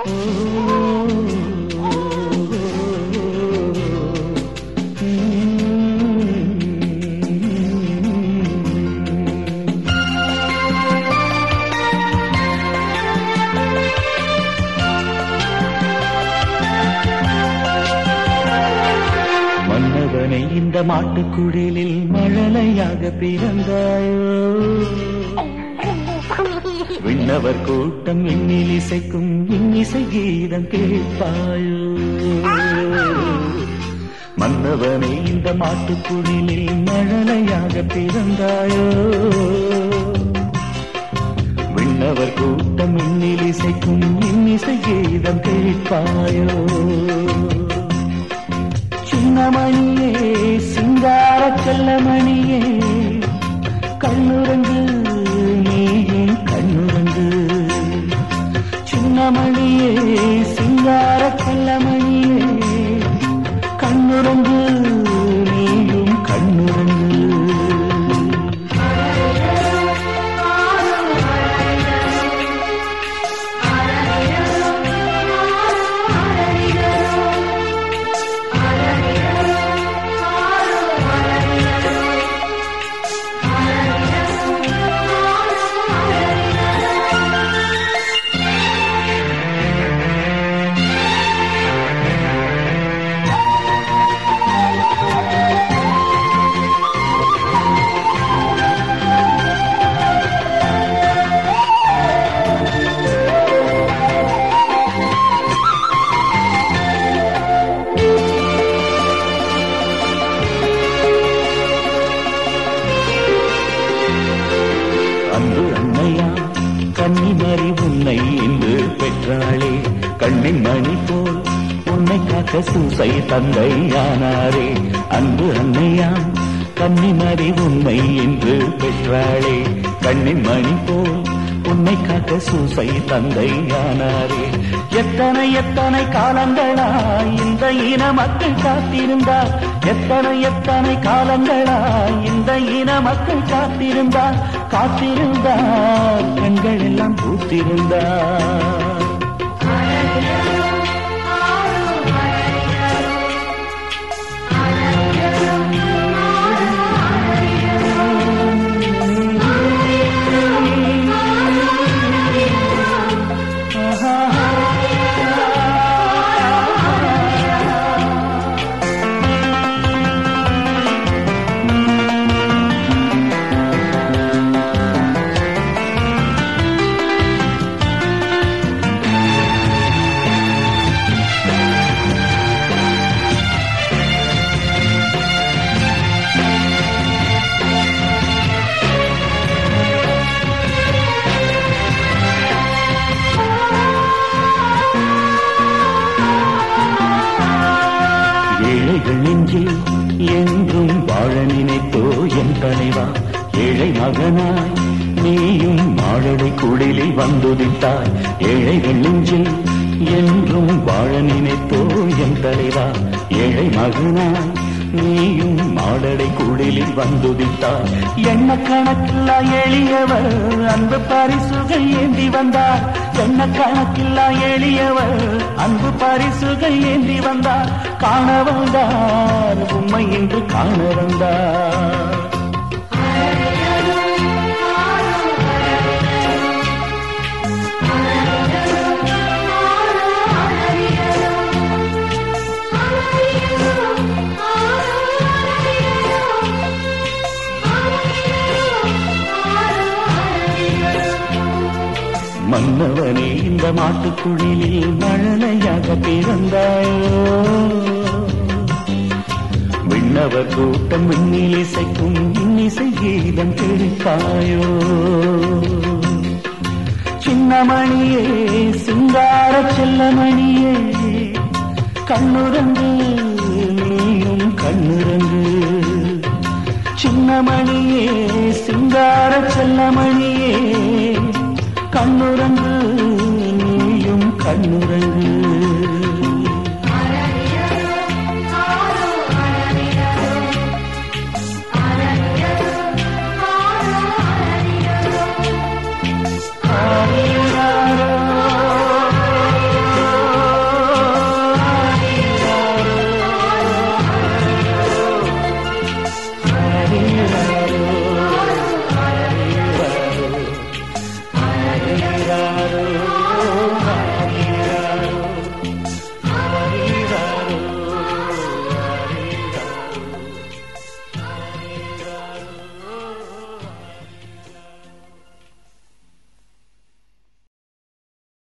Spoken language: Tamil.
மன்னவனை இந்த மாட்டுக்குடிலில் மழலையாக பிறந்தாயோ விண்ணவர் கூட்டம் விண்ணில் இசைக்கும் இன்னிசை கீதம் கேட்பாயோ மன்னவனை இந்த மாட்டுக்குடிலில் மழலையாக பிறந்தாயோ விண்ணவர் கூட்டம் விண்ணில் இசைக்கும் இன்னிசை கீதம் கேட்பாயோ சின்னமணியே சிங்கார செல்லமணியே கண்ணுறங்கு நீயும் கண்ணுறங்கு சின்னமணியே சிங்கார செல்லமணியே கண்ணுறங்கு நீயும் கண்ணுறங்கு அன்பு அன்னையா கன்னிமறி உன்னை இன்று பெற்றாளே கண்ணின் மணி போல் உன்னை காக்க சூசை தந்தையானாரே அன்பு அன்னையா கன்னிமறி உன்னை இன்று பெற்றாளே கண்ணின் மணி போல் உன்னை காக்க சூசை தந்தையானாரே எத்தனை எத்தனை காலங்களாய் இந்த இன மக்கள் காத்திருந்தார் எத்தனை எத்தனை காலங்களாய் இந்த இன மக்கள் காத்திருந்தார் காத்திருந்தார் கண்கள் எல்லாம் பூத்திருந்தார் ஏழைகள் நெஞ்சில் என்றும் வாழ நினைத்தோ என் தலைவா ஏழை மகனாய் நீயும் மாழடை குடிலில் வந்துதித்தாய் ஏழைகள் நெஞ்சில் என்றும் வாழ நினைத்தோ என் தலைவா ஏழை மகனாய் நீயும் மாடடை குடிலில் வந்துதித்தார் எண்ண கணக்கில்லா எளியவர் அன்பு பரிசுகள் ஏந்தி வந்தார் எண்ண கணக்கில்லா எளியவர் அன்பு பரிசுகள் ஏந்தி வந்தார் காண வந்தார் உண்மை என்று காண வந்தார் மன்னவனே இந்த மாட்டுக்குழிலில் மழலையாக பிறந்தாயோ விண்ணவர் கூட்டம் விண்ணில் இசைக்கும் இன்னிசை கீதம் கேட்பாயோ சின்னமணியே சிங்கார செல்லமணியே கண்ணுறங்கு நீயும் கண்ணுறங்கு சின்னமணியே சிங்கார செல்லமணியே கண்ணுறங்கு நீயும் கண்ணுறங்கு ஆரிராரோ. ஆராரோ